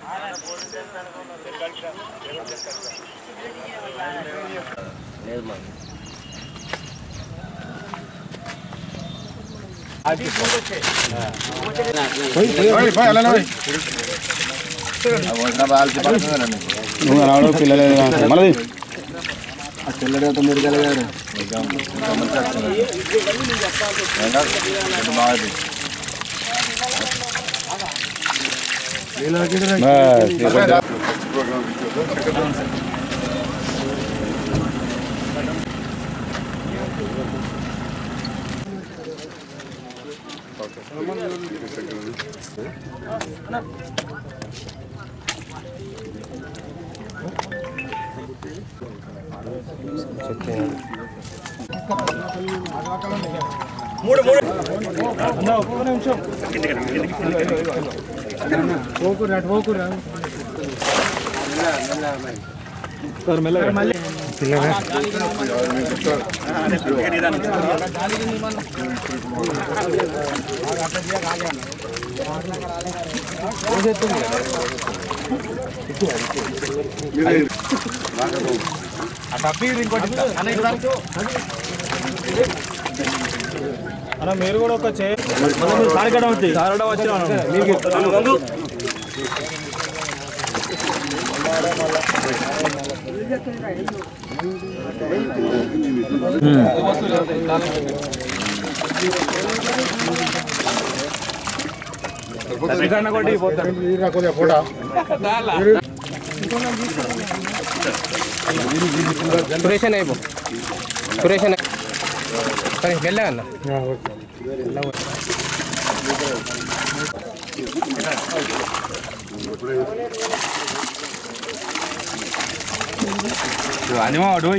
నువ్వు రావడం పిల్లలే మళ్ళీ అన్న మీరు కూడా ఒక చే సారగడం వచ్చి సారగడం వచ్చి మీకు సురేషన్ అయిపో సురేషన్ సరే వెళ్ళా అన్న అనిమా అడు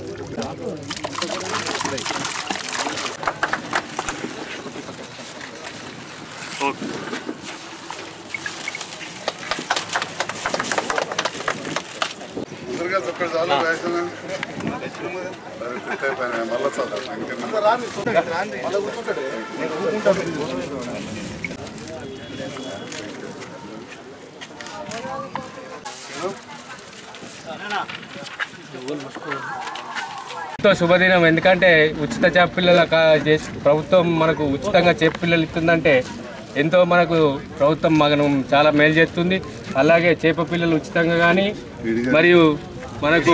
ఎంతో శుభదినం ఎందుకంటే ఉచిత చేప పిల్లల కా- చేసి ప్రభుత్వం మనకు ఉచితంగా చేప పిల్లలు ఇస్తుందంటే ఎంతో మనకు ప్రభుత్వం మనం చాలా మేలు చేస్తుంది అలాగే చేప పిల్లలు ఉచితంగా కానీ మరియు మనకు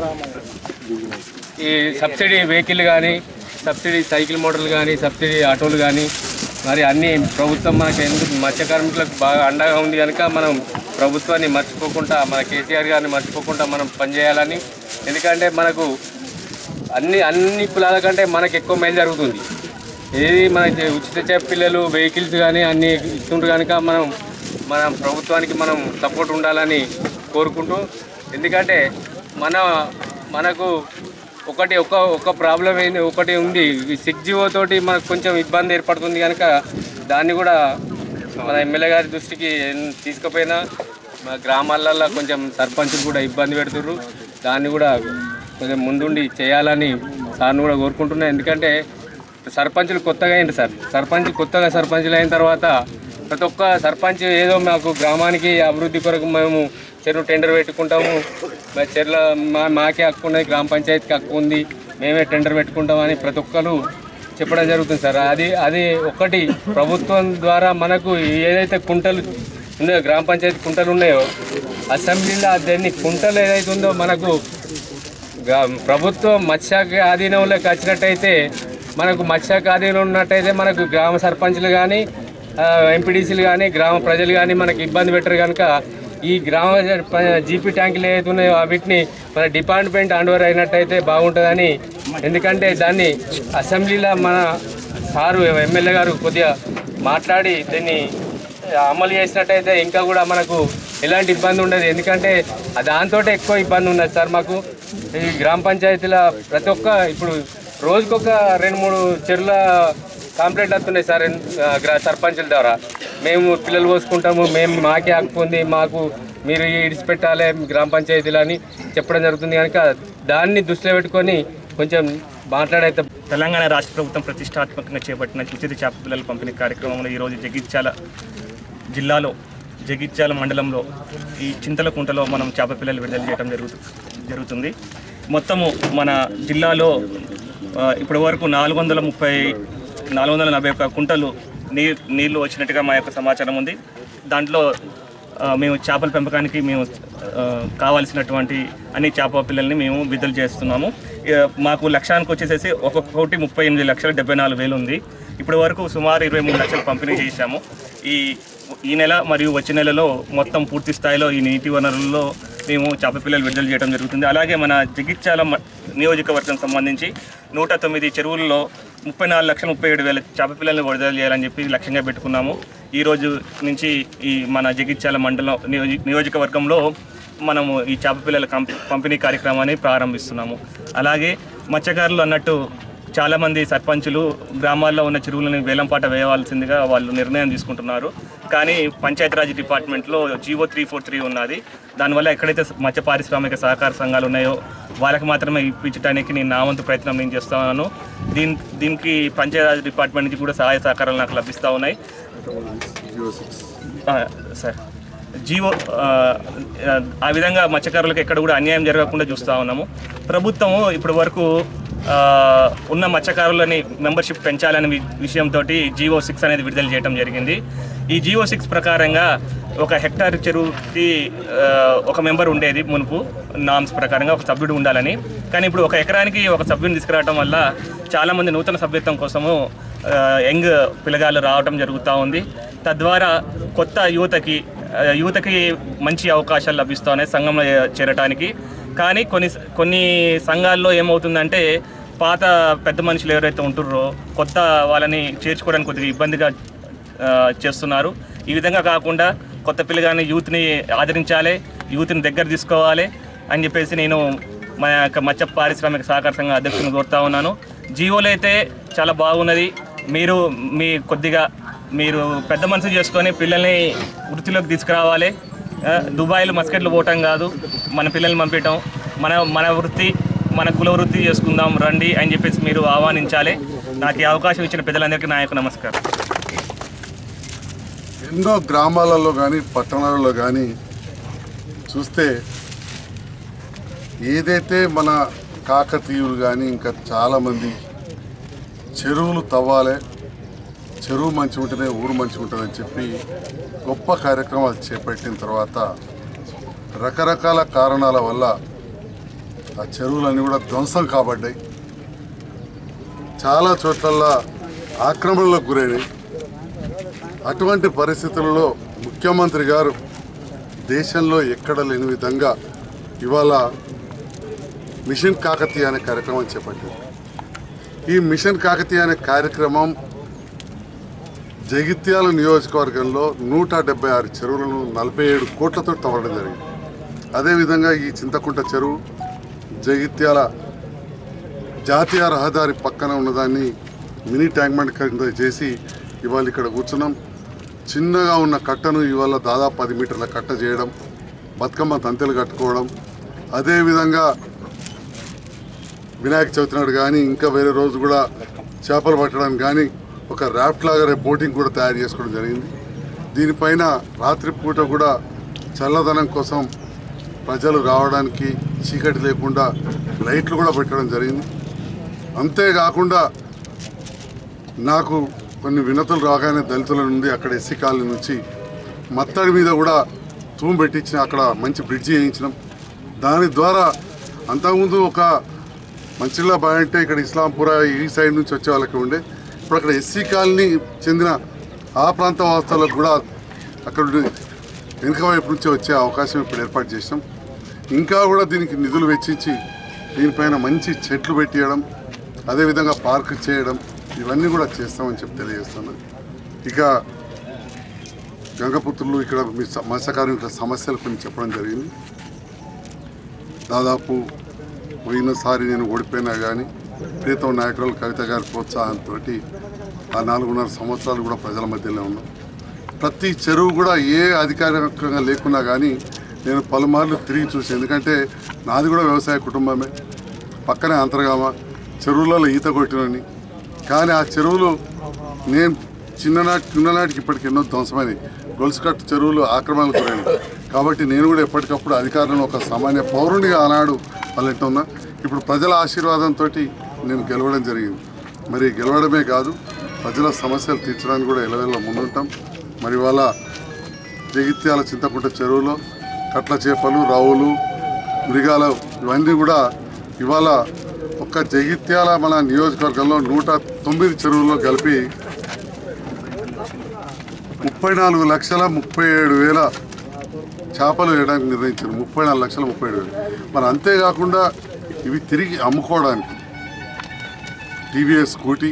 ఈ సబ్సిడీ వెహికల్ కానీ సబ్సిడీ సైకిల్ మోటార్లు కానీ సబ్సిడీ ఆటోలు కానీ మరి అన్ని ప్రభుత్వం మనకు ఎందుకు మత్స్య కార్మికులకు బాగా అండగా ఉంది కనుక మనం ప్రభుత్వాన్ని మర్చిపోకుండా మన కేసీఆర్ గారిని మర్చిపోకుండా మనం పనిచేయాలని ఎందుకంటే మనకు అన్ని అన్ని కులాల కంటే మనకు ఎక్కువ మేలు జరుగుతుంది ఏది మన ఉచిత చేప పిల్లలు వెహికల్స్ కానీ అన్ని ఇస్తుంటారు కనుక మనం మన ప్రభుత్వానికి మనం సపోర్ట్ ఉండాలని కోరుకుంటూ ఎందుకంటే మన మనకు ఒకటి ఒక ఒక ప్రాబ్లం ఏంది ఒకటి ఉంది ఈ సిక్స్ జియో తోటి మనకు కొంచెం ఇబ్బంది ఏర్పడుతుంది కనుక దాన్ని కూడా మన ఎమ్మెల్యే గారి దృష్టికి ఏం తీసుకుపోయినా మా గ్రామాలలో కొంచెం సర్పంచులు కూడా ఇబ్బంది పెడుతుర్రు దాన్ని కూడా కొంచెం ముందుండి చేయాలని సార్ని కూడా కోరుకుంటున్నాను ఎందుకంటే సర్పంచులు కొత్తగా అయింది సార్ సర్పంచ్ కొత్తగా సర్పంచులు అయిన తర్వాత ప్రతి ఒక్క సర్పంచ్ ఏదో మాకు గ్రామానికి అభివృద్ధి కొరకు మేము చెరువు టెండర్ పెట్టుకుంటాము మా చెర్ల మా మాకే హక్కు ఉన్నది గ్రామ పంచాయతీకి హక్కు ఉంది మేమే టెండర్ పెట్టుకుంటామని ప్రతి ఒక్కరు చెప్పడం జరుగుతుంది సార్ అది అది ఒకటి ప్రభుత్వం ద్వారా మనకు ఏదైతే కుంటలు ఉన్నాయో గ్రామ పంచాయతీ కుంటలు ఉన్నాయో అసెంబ్లీలో దాన్ని కుంటలు ఏదైతే ఉందో మనకు గా- ప్రభుత్వం మత్స్యశాఖ ఆధీనంలోకి వచ్చినట్టయితే మనకు మత్స్యశాఖ ఆధీనంలో ఉన్నట్టయితే మనకు గ్రామ సర్పంచ్లు కానీ ఎంపీడీసీలు కానీ గ్రామ ప్రజలు కానీ మనకి ఇబ్బంది పెట్టరు కనుక ఈ గ్రామ జీపీ ట్యాంకులు ఏవైతే ఉన్నాయో వీటిని మన డిపార్ట్మెంట్ అండర్ అయినట్టయితే బాగుంటుందని ఎందుకంటే దాన్ని అసెంబ్లీలో మన సారు ఎమ్మెల్యే గారు కొద్దిగా మాట్లాడి దీన్ని అమలు చేసినట్టయితే ఇంకా కూడా మనకు ఎలాంటి ఇబ్బంది ఉండదు ఎందుకంటే దాంతో ఎక్కువ ఇబ్బంది ఉన్నది సార్ మాకు ఈ గ్రామ పంచాయతీల ప్రతి ఒక్క ఇప్పుడు రోజుకొక రెండు మూడు చెరువుల కంప్లైంట్లు వస్తున్నాయి సార్ ఆ, గ్రా- సర్పంచుల ద్వారా మేము పిల్లలు పోసుకుంటాము మేము మాకే హక్కు ఉంది మాకు మీరు ఇడిచిపెట్టాలి గ్రామ పంచాయతీలు అని చెప్పడం జరుగుతుంది కనుక దాన్ని దృష్టిలో పెట్టుకొని కొంచెం మాట్లాడైతే తెలంగాణ రాష్ట్ర ప్రభుత్వం ప్రతిష్టాత్మకంగా చేపట్టిన ఉచిత చేప పిల్లల పంపిణీ కార్యక్రమంలో ఈరోజు జగిత్యాల జిల్లాలో జగిత్యాల మండలంలో ఈ చింతలకుంటలో మనం చేప పిల్లలు విడుదల చేయడం జరుగుతు జరుగుతుంది మొత్తము మన జిల్లాలో ఆ, ఇప్పటి వరకు నాలుగు వందల ముప్పై నాలుగు వందల నలభై ఒక్క కుంటలు నీ నీళ్లు వచ్చినట్టుగా మా యొక్క సమాచారం ఉంది దాంట్లో ఆ, మేము చేపల పెంపకానికి మేము ఆ, కావాల్సినటువంటి అన్ని చేప పిల్లల్ని మేము విడుదల చేస్తున్నాము ఇక మాకు లక్షానికి వచ్చేసేసి ఒక్కొక్క కోటి ముప్పై ఎనిమిది లక్షల డెబ్బై నాలుగు వేలు ఉంది ఇప్పటి వరకు సుమారు ఇరవై మూడు లక్షలు పంపిణీ చేశాము ఈ ఈ నెల మరియు వచ్చే నెలలో మొత్తం పూర్తి స్థాయిలో ఈ నీటి వనరుల్లో మేము చేప పిల్లలు విడుదల చేయడం జరుగుతుంది అలాగే మన జగిత్యాల మ- నియోజకవర్గం సంబంధించి నూట తొమ్మిది చెరువుల్లో ముప్పై నాలుగు లక్షల ముప్పై ఏడు వేల చేప పిల్లల్ని విడుదల చేయాలని చెప్పి లక్ష్యంగా పెట్టుకున్నాము ఈ రోజు నుంచి ఈ మన జగిత్యాల మండలం నియోజ నియోజకవర్గంలో మనము ఈ చేప పిల్లల కంప- పంపిణీ కార్యక్రమాన్ని ప్రారంభిస్తున్నాము అలాగే మత్స్యకారులు అన్నట్టు చాలామంది సర్పంచులు గ్రామాల్లో ఉన్న చెరువులను వేలంపాట వేయవలసిందిగా వాళ్ళు నిర్ణయం తీసుకుంటున్నారు కానీ పంచాయతీరాజ్ డిపార్ట్మెంట్లో జీవో త్రీ ఫోర్ త్రీ ఉన్నది దానివల్ల ఎక్కడైతే మత్స్య పారిశ్రామిక సహకార సంఘాలు ఉన్నాయో వాళ్ళకి మాత్రమే ఇప్పించడానికి నేను నా వంతు ప్రయత్నం నేను చేస్తున్నాను దీని దీనికి పంచాయతీరాజ్ డిపార్ట్మెంట్ నుంచి కూడా సహాయ సహకారాలు నాకు లభిస్తూ ఉన్నాయి ఆ, సార్ జీవో ఆ, ఆ విధంగా మత్స్యకారులకు ఎక్కడ కూడా అన్యాయం జరగకుండా చూస్తూ ఉన్నాము ప్రభుత్వము ఇప్పటి వరకు ఆ, ఉన్న మత్స్యకారులని మెంబర్షిప్ పెంచాలనే వి- విషయంతో జీవో సిక్స్ అనేది విడుదల చేయడం జరిగింది ఈ జీవో సిక్స్ ప్రకారంగా ఒక హెక్టార్ చెరువుకి ఆ, ఒక మెంబర్ ఉండేది మునుపు నామ్స్ ప్రకారంగా ఒక సభ్యుడు ఉండాలని కానీ ఇప్పుడు ఒక ఎకరానికి ఒక సభ్యుని తీసుకురావడం వల్ల చాలామంది నూతన సభ్యత్వం కోసము ఆ, యంగ్ పిల్లగాళ్ళు రావడం జరుగుతూ ఉంది తద్వారా కొత్త యువతకి ఆ, యువతకి మంచి అవకాశాలు లభిస్తూ ఉన్నాయి సంఘంలో చేరటానికి కానీ కొన్ని కొన్ని సంఘాల్లో ఏమవుతుందంటే పాత పెద్ద మనుషులు ఎవరైతే ఉంటుర్రో కొత్త వాళ్ళని చేర్చుకోవడానికి కొద్దిగా ఇబ్బందిగా ఆ, చేస్తున్నారు ఈ విధంగా కాకుండా కొత్త పిల్లగాని యూత్ని ఆదరించాలి యూత్ని దగ్గర తీసుకోవాలి అని చెప్పేసి నేను మా యొక్క మత్స్య పారిశ్రామిక సహకార సంఘ అధ్యక్షుని కోరుతా ఉన్నాను జీవోలు అయితే చాలా బాగున్నది మీరు మీ కొద్దిగా మీరు పెద్ద మనసు చేసుకొని పిల్లల్ని వృత్తిలోకి తీసుకురావాలి ఆ, దుబాయ్లో మస్కెట్లు పోవటం కాదు మన పిల్లల్ని పంపించడం మన మన వృత్తి మన కుల వృత్తి చేసుకుందాం రండి అని చెప్పేసి మీరు ఆహ్వానించాలి నాకు ఈ అవకాశం ఇచ్చిన పెద్దలందరికీ నా యొక్క నమస్కారం ఎన్నో గ్రామాలలో కానీ పట్టణాలలో కానీ చూస్తే ఏదైతే మన కాకతీయులు కానీ ఇంకా చాలామంది చెరువులు తవ్వాలి చెరువు మంచి ఉంటేనే ఊరు మంచి ఉంటుందని చెప్పి గొప్ప కార్యక్రమాలు చేపట్టిన తర్వాత రకరకాల కారణాల వల్ల ఆ చెరువులన్నీ కూడా ధ్వంసం కాబడ్డాయి చాలా చోట్లల్లో ఆక్రమణలకు గురైనాయి అటువంటి పరిస్థితులలో ముఖ్యమంత్రి గారు దేశంలో ఎక్కడ లేని విధంగా ఇవాళ మిషన్ కాకతీయ అనే కార్యక్రమం చేపట్టారు ఈ మిషన్ కాకతీయ అనే కార్యక్రమం జగిత్యాల నియోజకవర్గంలో నూట డెబ్బై ఆరు చెరువులను నలభై ఏడు కోట్లతో తవ్వడం జరిగింది అదేవిధంగా ఈ చింతకుంట చెరువు జగిత్యాల జాతీయ రహదారి పక్కన ఉన్నదాన్ని మినీ ట్యాంక్మెంట్ కింద చేసి ఇవాళ ఇక్కడ కూర్చున్నాం చిన్నగా ఉన్న కట్టను ఇవాళ దాదాపు పది మీటర్ల కట్ట చేయడం బతుకమ్మ తంతెలు కట్టుకోవడం అదేవిధంగా వినాయక చవితి నాడు కానీ ఇంకా వేరే రోజు కూడా చేపలు పట్టడానికి కానీ ఒక రాఫ్ట్ లాగా రేపు బోటింగ్ కూడా తయారు చేసుకోవడం జరిగింది దీనిపైన రాత్రిపూట కూడా చల్లదనం కోసం ప్రజలు రావడానికి చీకటి లేకుండా లైట్లు కూడా పెట్టడం జరిగింది అంతేకాకుండా నాకు కొన్ని వినతులు రాగానే దళితుల నుండి అక్కడ ఎస్సీ కాలనీ నుంచి మత్తడి మీద కూడా తూము పెట్టించిన అక్కడ మంచి బ్రిడ్జి వేయించినాం దాని ద్వారా అంతకుముందు ఒక మంచిలా బాయ్ అంటే ఇక్కడ ఇస్లాంపుర ఈ సైడ్ నుంచి వచ్చే వాళ్ళకి ఉండే ఇప్పుడు అక్కడ ఎస్సీ కాలనీ చెందిన ఆ ప్రాంత వాస్తవులకు కూడా అక్కడ ఉండి వెనుక వైపు నుంచి వచ్చే అవకాశం ఇప్పుడు ఏర్పాటు చేసాం ఇంకా కూడా దీనికి నిధులు వెచ్చించి దీనిపైన మంచి చెట్లు పెట్టియడం అదేవిధంగా పార్క్ చేయడం ఇవన్నీ కూడా చేస్తామని చెప్పి తెలియజేస్తున్నాను ఇక గంగపుత్రులు ఇక్కడ మీ స- మత్స్య కార్మికుల సమస్యలు కొన్ని చెప్పడం జరిగింది దాదాపు పోయినసారి నేను ఓడిపోయినా కానీ ప్రీతం నాయకురాలు కవిత గారి ప్రోత్సాహంతో ఆ నాలుగున్నర సంవత్సరాలు కూడా ప్రజల మధ్యలో ఉన్నాం ప్రతి చెరువు కూడా ఏ అధికారికంగా లేకున్నా కానీ నేను పలుమార్లు తిరిగి చూసి ఎందుకంటే నాది కూడా వ్యవసాయ కుటుంబమే పక్కనే అంతర్గామ చెరువులలో ఈత కొట్టినని కానీ ఆ చెరువులు నేను చిన్ననాటి చిన్ననాటికి ఇప్పటికి ఎన్నో ధ్వంసమైనవి గొలుసుకట్టు చెరువులు ఆక్రమణకు గురైనవి కాబట్టి నేను కూడా ఎప్పటికప్పుడు అధికారంలో ఒక సామాన్య పౌరునిగా ఆనాడు వాళ్ళెట్టున్నా ఇప్పుడు ప్రజల ఆశీర్వాదంతో నేను గెలవడం జరిగింది మరి గెలవడమే కాదు ప్రజల సమస్యలు తీర్చడానికి కూడా ఎలవెల్ల ముందుంటాం మరి వాళ్ళ జగిత్యాల చింతకుంట చెరువులో కట్ల చేపలు రావులు మృగాలు ఇవన్నీ కూడా ఇవాళ ఒక్క జగిత్యాల మన నియోజకవర్గంలో నూట తొమ్మిది చెరువుల్లో కలిపి ముప్పై నాలుగు లక్షల ముప్పై ఏడు వేల చేపలు వేయడానికి నిర్ణయించారు ముప్పై నాలుగు లక్షల ముప్పై ఏడు వేలు మరి అంతేకాకుండా ఇవి తిరిగి అమ్ముకోవడానికి టీవీఎస్ స్కూటీ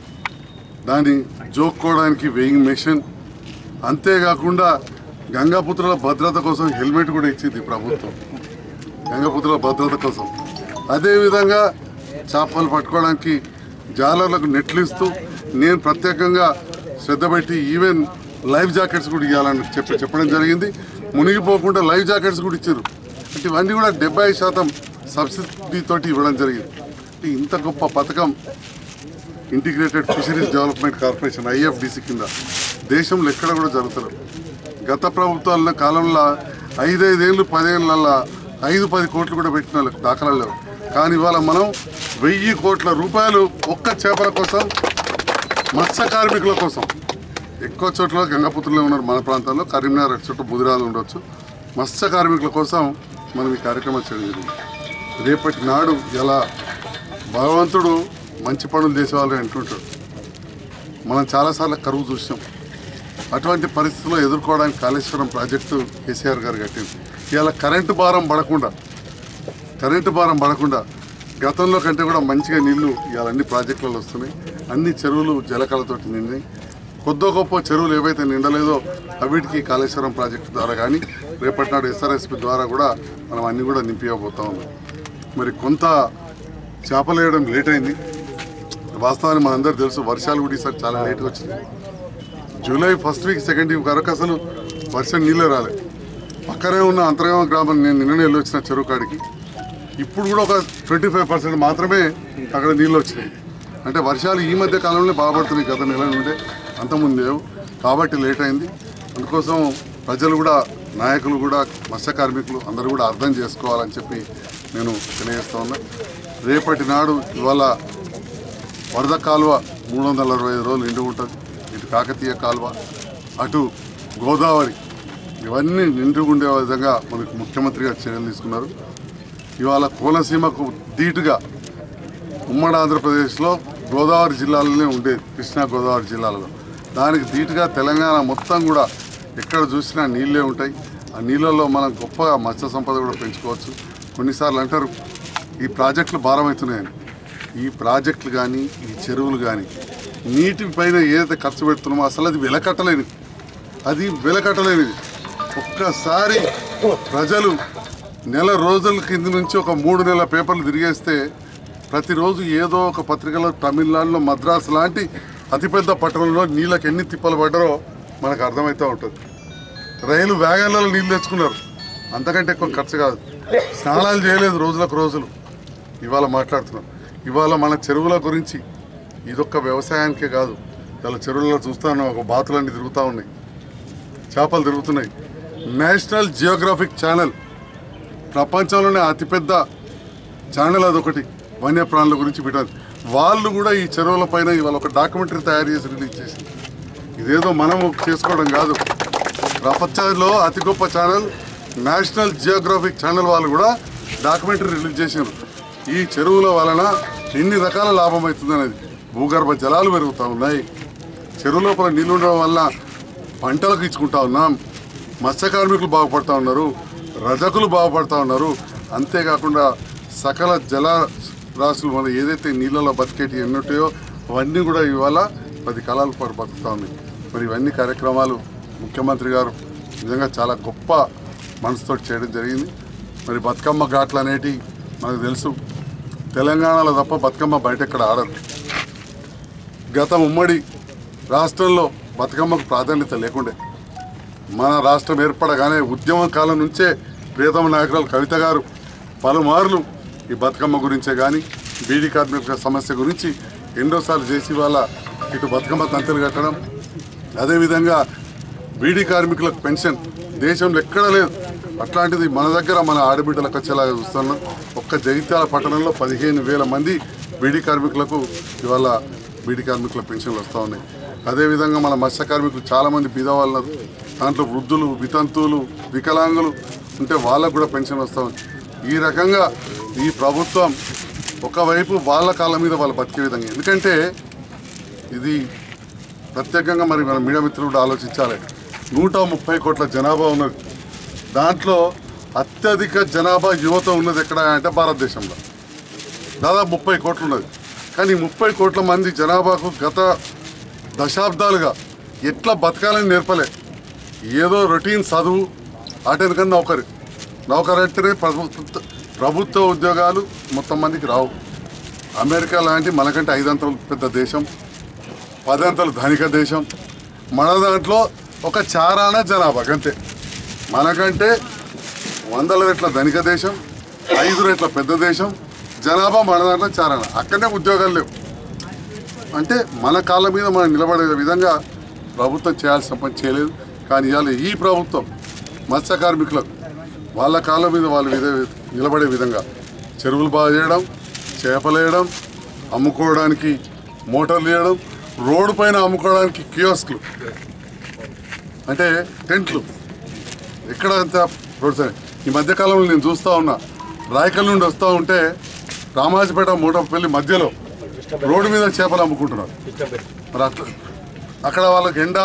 దాన్ని జోక్కోవడానికి వెయింగ్ మెషిన్ అంతేకాకుండా గంగాపుత్రుల భద్రత కోసం హెల్మెట్ కూడా ఇచ్చింది ప్రభుత్వం గంగాపుత్రుల భద్రత కోసం అదేవిధంగా చేపలు పట్టుకోవడానికి జాలర్లకు నెట్లు ఇస్తూ నేను ప్రత్యేకంగా శ్రద్ధ పెట్టి ఈవెన్ లైఫ్ జాకెట్స్ కూడా ఇవ్వాలని చెప్పి చెప్పడం జరిగింది మునిగిపోకుండా లైఫ్ జాకెట్స్ కూడా ఇచ్చారు అంటే ఇవన్నీ కూడా డెబ్బై శాతం సబ్సిడీతోటి ఇవ్వడం జరిగింది అంటే ఇంత గొప్ప పథకం integrated fisheries development corporation IFDC కింద దేశంలో ఎక్కడ కూడా జరుగుతలేదు గత ప్రభుత్వాల కాలంలో ఐదైదేళ్ళు పదేళ్ళ ఐదు పది కోట్లు కూడా పెట్టిన వాళ్ళకి దాఖలాలు లేవు కానీ ఇవాళ మనం వెయ్యి కోట్ల రూపాయలు ఒక్క చేపల కోసం మత్స్య కార్మికుల కోసం ఎక్కువ చోట్ల గంగపుత్రులే ఉన్నారు మన ప్రాంతాల్లో కరీంనగర్ అటు చుట్టూ ముదిరాలు ఉండొచ్చు మత్స్య కార్మికుల కోసం మనం ఈ కార్యక్రమం చేయడం జరిగింది రేపటి నాడు ఎలా భగవంతుడు మంచి పనులు చేసేవాళ్ళని అంటుంటాడు మనం చాలాసార్లు కరువు చూసాం అటువంటి పరిస్థితుల్లో ఎదుర్కోవడానికి కాళేశ్వరం ప్రాజెక్టు కేసీఆర్ గారు కట్టింది ఇవాళ కరెంటు భారం పడకుండా కరెంటు భారం పడకుండా గతంలో కంటే కూడా మంచిగా నీళ్లు ఇవాళ అన్ని ప్రాజెక్టులలో వస్తున్నాయి అన్ని చెరువులు జలకళతోటి నిండినాయి కొద్దో గొప్ప చెరువులు ఏవైతే నిండలేదో అవిటికి కాళేశ్వరం ప్రాజెక్టు ద్వారా కానీ రేపటి నాడు ఎస్ఆర్ఎస్పి ద్వారా కూడా మనం అన్ని కూడా నింపిపోతా ఉన్నాం మరి కొంత చేపలు వేయడం లేట్ అయింది వాస్తవాన్ని మనందరూ తెలుసు వర్షాలు కూడా ఈసారి చాలా లేట్గా వచ్చింది July first week second week వరకు అసలు వర్షం నీళ్ళే రాలే పక్కనే ఉన్న అంతర్గామ గ్రామం నేను నిన్ననే వెళ్ళి వచ్చిన చెరువు కాడికి ఇప్పుడు కూడా ఒక ట్వంటీ ఫైవ్ పర్సెంట్ మాత్రమే అక్కడ నీళ్ళు వచ్చినాయి అంటే వర్షాలు ఈ మధ్య కాలంలో బాగుపడుతున్నాయి గత నెల నుండే అంతకుముందు లేవు కాబట్టి లేట్ అయింది అందుకోసం ప్రజలు కూడా నాయకులు కూడా మత్స్య కార్మికులు అందరూ కూడా అర్థం చేసుకోవాలని చెప్పి నేను తెలియజేస్తా ఉన్నా రేపటి నాడు ఇవాళ వరద కాలువ మూడు వందల అరవై ఐదు రోజులు నిండి ఉంటుంది ఇటు కాకతీయ కాలువ అటు గోదావరి ఇవన్నీ నిండి ఉండే విధంగా మనకు ముఖ్యమంత్రి గారు చర్యలు తీసుకున్నారు ఇవాళ కోనసీమకు ధీటుగా ఉమ్మడి ఆంధ్రప్రదేశ్లో గోదావరి జిల్లాలోనే ఉండేది కృష్ణా గోదావరి జిల్లాలలో దానికి ధీటుగా తెలంగాణ మొత్తం కూడా ఎక్కడ చూసినా నీళ్ళే ఉంటాయి ఆ నీళ్ళల్లో మనం గొప్పగా మత్స్య సంపద కూడా పెంచుకోవచ్చు కొన్నిసార్లు అంటారు ఈ ప్రాజెక్టులు భారం అవుతున్నాయని ఈ ప్రాజెక్టులు కానీ ఈ చెరువులు కానీ నీటి పైన ఏదైతే ఖర్చు పెడుతున్నామో అసలు అది వెలకట్టలేనిది అది వెలకట్టలేనిది ఒక్కసారి ప్రజలు నెల రోజుల కింద నుంచి ఒక మూడు నెలల పేపర్లు తిరిగేస్తే ప్రతిరోజు ఏదో ఒక పత్రికలో తమిళనాడులో మద్రాసు లాంటి అతిపెద్ద పట్టణంలో నీళ్ళకి ఎన్ని తిప్పలు పడ్డారో మనకు అర్థమవుతూ ఉంటుంది రైలు వ్యాగన్లలో నీళ్ళు తెచ్చుకున్నారు అంతకంటే ఎక్కువ ఖర్చు కాదు స్నానాలు చేయలేదు రోజులకు రోజులు ఇవాళ మాట్లాడుతున్నాం ఇవాళ మన చెరువుల గురించి ఇదొక్క వ్యవసాయానికే కాదు ఇవాళ చెరువులలో చూస్తాను ఒక బాతులన్నీ తిరుగుతూ ఉన్నాయి చేపలు తిరుగుతున్నాయి నేషనల్ జియోగ్రాఫిక్ ఛానల్ ప్రపంచంలోనే అతిపెద్ద ఛానల్ అదొకటి వన్యప్రాణుల గురించి పెట్టారు వాళ్ళు కూడా ఈ చెరువుల పైన ఇవాళ ఒక డాక్యుమెంటరీ తయారు చేసి రిలీజ్ చేసింది ఇదేదో మనం చేసుకోవడం కాదు ప్రపంచంలో అతి గొప్ప ఛానల్ నేషనల్ జియోగ్రాఫిక్ ఛానల్ వాళ్ళు కూడా డాక్యుమెంటరీ రిలీజ్ చేశారు ఈ చెరువుల వలన ఎన్ని రకాల లాభం అవుతుంది అనేది భూగర్భ జలాలు పెరుగుతూ ఉన్నాయి చెరువు లోపల నీళ్ళు ఉండడం వల్ల పంటలకు ఇచ్చుకుంటా ఉన్నాం మత్స్య కార్మికులు బాగుపడతా ఉన్నారు రజకులు బాగుపడతా ఉన్నారు అంతేకాకుండా సకల జల రాశులు మన ఏదైతే నీళ్ళలో బతికేటి ఎన్నుంటాయో అవన్నీ కూడా ఇవాళ పది కాలాల పాటు బతుకుతా ఉన్నాయి మరి ఇవన్నీ కార్యక్రమాలు ముఖ్యమంత్రి గారు నిజంగా చాలా గొప్ప మనసుతో చేయడం జరిగింది మరి బతుకమ్మ ఘాట్లు అనేటి మనకు తెలుసు తెలంగాణలో తప్ప బతుకమ్మ బయట ఎక్కడ ఆడరు గత ఉమ్మడి రాష్ట్రంలో బతుకమ్మకు ప్రాధాన్యత లేకుండే మన రాష్ట్రం ఏర్పడగానే ఉద్యమం కాలం నుంచే ప్రియతమ నాయకురాలు కవిత గారు పలుమార్లు ఈ బతుకమ్మ గురించే కానీ బీడీ కార్మికుల సమస్య గురించి ఎన్నోసార్లు చేసి వాళ్ళ ఇటు బతుకమ్మ తంతులు కట్టడం అదేవిధంగా బీడీ కార్మికులకు పెన్షన్ దేశంలో ఎక్కడ లేదు అట్లాంటిది మన దగ్గర మన ఆడబిడ్డలకు వచ్చేలాగా చూస్తున్నాం ఒక్క జగిత్యాల పట్టణంలో పదిహేను వేల మంది బీడీ కార్మికులకు ఇవాళ బీడీ కార్మికుల పెన్షన్లు వస్తూ ఉన్నాయి అదేవిధంగా మన మత్స్య కార్మికులు చాలామంది బీదవాళ్ళు ఉన్నారు. దాంట్లో వృద్ధులు వితంతువులు వికలాంగులు ఉంటే వాళ్ళకు కూడా పెన్షన్ వస్తూ ఉంది ఈ రకంగా ఈ ప్రభుత్వం ఒకవైపు వాళ్ళ కాళ్ళ మీద వాళ్ళు బతికే విధంగా ఎందుకంటే ఇది ప్రత్యేకంగా మరి మన మీడియా మిత్రులు కూడా ఆలోచించాలి నూట ముప్పై కోట్ల జనాభా ఉన్నది దాంట్లో అత్యధిక జనాభా యువత ఉన్నది ఎక్కడ అంటే భారతదేశంలో దాదాపు ముప్పై కోట్లు ఉన్నది కానీ ముప్పై కోట్ల మంది జనాభాకు గత దశాబ్దాలుగా ఎట్లా బతకాలని నేర్పలే ఏదో రొటీన్ చదువు అటెందుకని నౌకరి నౌకరి అంటేనే ప్రభుత్వ ప్రభుత్వ ఉద్యోగాలు మొత్తం మందికి రావు అమెరికా లాంటి మనకంటే ఐదంతలు పెద్ద దేశం పదంతలు ధనిక దేశం మన దాంట్లో ఒక చారాన జనాభా అంతే మనకంటే వందల రెట్ల ధనిక దేశం ఐదు రెట్ల పెద్ద దేశం జనాభా మన దాంట్లో చారాన అక్కడనే ఉద్యోగాలు లేవు అంటే మన కాళ్ళ మీద మనం నిలబడే విధంగా ప్రభుత్వం చేయాల్సిన పని చేయలేదు కానీ ఇవాళ ఈ ప్రభుత్వం మత్స్య కార్మికులకు వాళ్ళ కాళ్ళ మీద వాళ్ళు విధ నిలబడే విధంగా చెరువులు బాగు చేయడం చేపలు వేయడం అమ్ముకోవడానికి మోటార్లు వేయడం రోడ్డు పైన అమ్ముకోవడానికి కియోస్క్లు అంటే టెంట్లు ఎక్కడ అంత రోడ్స్ అని. ఈ మధ్యకాలంలో నేను చూస్తూ ఉన్నా రాయకల్ నుండి వస్తూ ఉంటే రామాజపేట మూటపల్లి మధ్యలో రోడ్డు మీద చేపలు అమ్ముకుంటున్నారు మరి అట్లా అక్కడ వాళ్ళకి ఎండ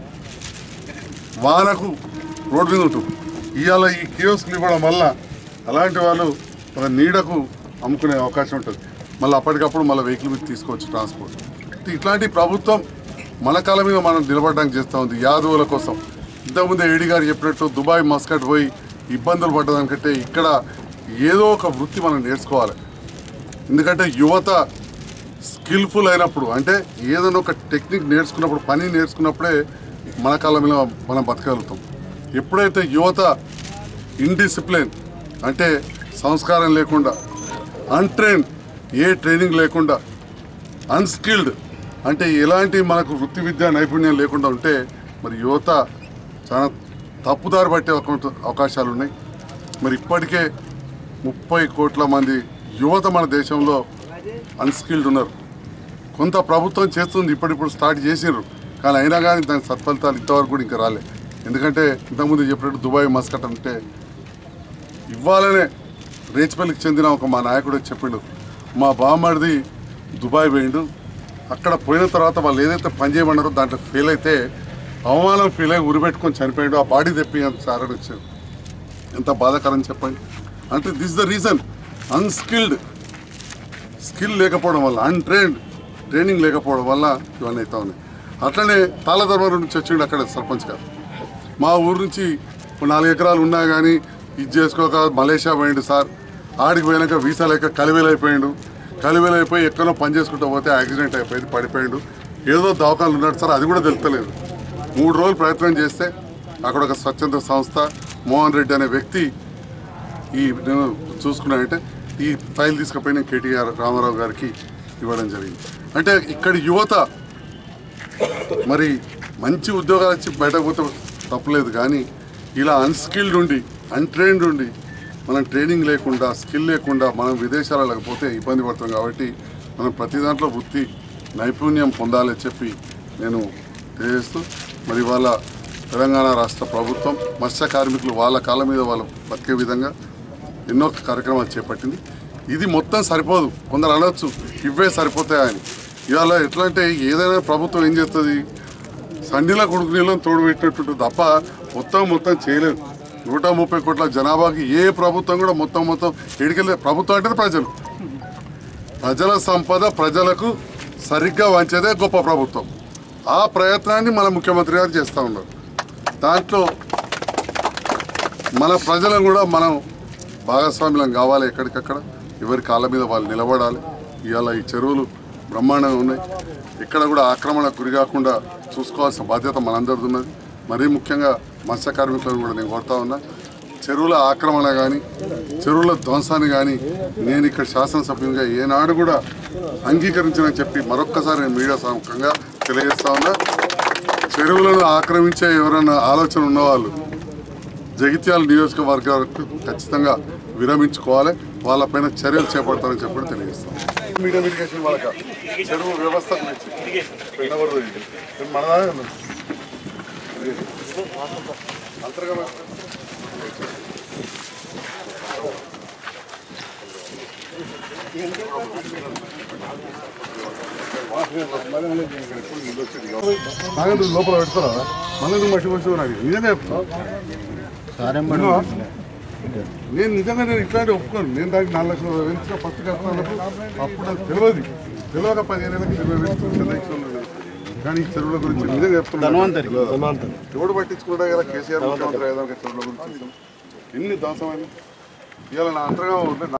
వానకు రోడ్డు మీద ఉంటుంది ఇవాళ ఈ కియోస్క్లు ఇవ్వడం వల్ల అలాంటి వాళ్ళు ఒక నీడకు అమ్ముకునే అవకాశం ఉంటుంది మళ్ళీ అప్పటికప్పుడు మళ్ళీ వెహికల్ మీద తీసుకోవచ్చు ట్రాన్స్పోర్ట్ ఇట్లాంటి ప్రభుత్వం మన కాళ్ళ మీద మనం నిలబడడానికి చేస్తూ ఉంది యాదవుల కోసం ఇంతకుముందు ఏడి గారు చెప్పినట్టు దుబాయ్ మస్కట్ పోయి ఇబ్బందులు పడ్డదానికంటే ఇక్కడ ఏదో ఒక వృత్తి మనం నేర్చుకోవాలి ఎందుకంటే యువత స్కిల్ఫుల్ అయినప్పుడు అంటే ఏదైనా ఒక టెక్నిక్ నేర్చుకున్నప్పుడు పని నేర్చుకున్నప్పుడే మన కాళ్ళ మీద మనం బతకగలుగుతాం ఎప్పుడైతే యువత ఇండిసిప్లిన్ అంటే సంస్కారం లేకుండా అన్ట్రైన్ ఏ ట్రైనింగ్ లేకుండా అన్స్కిల్డ్ అంటే ఎలాంటి మనకు వృత్తి విద్యా నైపుణ్యం లేకుండా ఉంటే మరి యువత చాలా తప్పుదారి పట్టే అవకా- అవకాశాలు ఉన్నాయి మరి ఇప్పటికే ముప్పై కోట్ల మంది యువత మన దేశంలో అన్స్కిల్డ్ ఉన్నారు కొంత ప్రభుత్వం చేస్తుంది ఇప్పుడిప్పుడు స్టార్ట్ చేసిర్రు కానీ అయినా కానీ దాని సత్ఫలితాలు ఇంతవరకు కూడా ఇంకా రాలే ఎందుకంటే ఇంతకుముందు చెప్పినట్టు దుబాయ్ మస్కట్ అంటే ఇవ్వాలనే రేచిపల్లికి చెందిన ఒక మా నాయకుడు వచ్చి చెప్పిండు మా బామ్మడిది దుబాయ్ పోయిండు అక్కడ పోయిన తర్వాత వాళ్ళు ఏదైతే పని చేయమన్నారో దాంట్లో ఫెయిల్ అయితే అవమానం ఫీల్ అయ్యి ఉరిపెట్టుకొని చనిపోయాడు ఆ బాడీ తెప్పి సార్ వచ్చాడు ఎంత బాధాకరం చెప్పండి అంటే this the reason unskilled skill లేకపోవడం వల్ల అన్ట్రైన్డ్ ట్రైనింగ్ లేకపోవడం వల్ల ఇవన్నీ అవుతా ఉన్నాయి అట్లనే తాళధర్మవరం నుంచి వచ్చిండు అక్కడ సర్పంచ్ గారు మా ఊరు నుంచి ఒక నాలుగు ఎకరాలు ఉన్నా కానీ ఇది చేసుకోక మలేషియా పోయిండు సార్ ఆడికి పోయినాక వీసా లేక కలివేలైపోయిండు కలివేలైపోయి ఎక్కడో పని చేసుకుంటూ పోతే యాక్సిడెంట్ అయిపోయింది పడిపోయిండు ఏదో దవాఖాలు ఉన్నాడు సార్ అది కూడా తెలుస్తలేదు మూడు రోజులు ప్రయత్నం చేస్తే అక్కడ ఒక స్వచ్ఛంద సంస్థ మోహన్ రెడ్డి అనే వ్యక్తి ఈ నేను చూసుకున్నానంటే ఈ ఫైల్ తీసుకుపోయి నేను కేటీఆర్ రామారావు గారికి ఇవ్వడం జరిగింది అంటే ఇక్కడి యువత మరి మంచి ఉద్యోగాలు వచ్చి బయటకు పోతే తప్పలేదు కానీ ఇలా అన్స్కిల్డ్ ఉండి అన్ట్రైన్డ్ ఉండి మనం ట్రైనింగ్ లేకుండా స్కిల్ లేకుండా మనం విదేశాలకు లేకపోతే ఇబ్బంది పడతాం కాబట్టి మనం ప్రతి దాంట్లో వృత్తి నైపుణ్యం పొందాలని చెప్పి నేను తెలియజేస్తూ మరి వాళ్ళ తెలంగాణ రాష్ట్ర ప్రభుత్వం మత్స్య కార్మికులు వాళ్ళ కాళ్ళ మీద వాళ్ళు బతికే విధంగా ఎన్నో కార్యక్రమాలు చేపట్టింది ఇది మొత్తం సరిపోదు కొందరు అనొచ్చు ఇవే సరిపోతాయని ఇవాళ ఎట్లా అంటే ఏదైనా ప్రభుత్వం ఏం చేస్తుంది సండిలో కొడుకు నీళ్ళని తోడు పెట్టినట్టు తప్ప మొత్తం మొత్తం చేయలేదు నూట ముప్పై కోట్ల జనాభాకి ఏ ప్రభుత్వం కూడా మొత్తం మొత్తం ఎడికెళ్ళే ప్రభుత్వం అంటే ప్రజలు ప్రజల సంపద ప్రజలకు సరిగ్గా వంచేదే గొప్ప ప్రభుత్వం ఆ ప్రయత్నాన్ని మన ముఖ్యమంత్రి గారు చేస్తూ ఉన్నారు దాంట్లో మన ప్రజలను కూడా మనం భాగస్వామ్యం కావాలి ఎక్కడికక్కడ ఎవరి కాళ్ళ మీద వాళ్ళు నిలబడాలి ఇవాళ ఈ చెరువులు బ్రహ్మాండంగా ఉన్నాయి ఎక్కడ కూడా ఆక్రమణకు గురి కాకుండా చూసుకోవాల్సిన బాధ్యత మనందరిది ఉన్నది మరీ ముఖ్యంగా మత్స్య కార్మికులను కూడా నేను కోరుతా ఉన్నా చెరువుల ఆక్రమణ కానీ చెరువుల ధ్వంసాన్ని కానీ నేను ఇక్కడ శాసనసభ్యునిగా ఏనాడు కూడా అంగీకరించనని చెప్పి మరొక్కసారి నేను మీడియా సముఖంగా తెలియజేస్తా ఉన్నా చెరువులను ఆక్రమించే ఎవరైనా ఆలోచన ఉన్నవాళ్ళు జగిత్యాల నియోజకవర్గాలకు ఖచ్చితంగా విరమించుకోవాలి వాళ్ళపైన చర్యలు చేపడతారని చెప్పి తెలియజేస్తాం మీడియా ఇరిగేషన్ వాళ్ళక చెరువు వ్యవస్థ గురించి పెట్టకూడదు ఇది. ఇది మనదా? అంతర్గత నాగేంద్ర లోపల పెడతారా మళ్ళీ నువ్వు మట్టి వచ్చి నాకు నిజంగా చెప్తా విన్నావా? నేను నిజంగా నేను ఇట్లాంటి ఒప్పుకోను నేను దానికి నాలుగు లక్షల వెంచిన ఫస్ట్ కట్టినప్పుడు అప్పుడు నాకు తెలియదు తెలియక పదిహేను ఏళ్ళకి ఇరవై వేలు కానీ ఈ చెరువుల గురించి నిజంగా చెప్తున్నాను ఎవడు పట్టించుకుంటా కదా కేసీఆర్ ముఖ్యమంత్రి అయ్యేదాకా చెరువుల గురించి ఎన్ని దాసమైన ఇవాళ నా అంతగా ఉంటే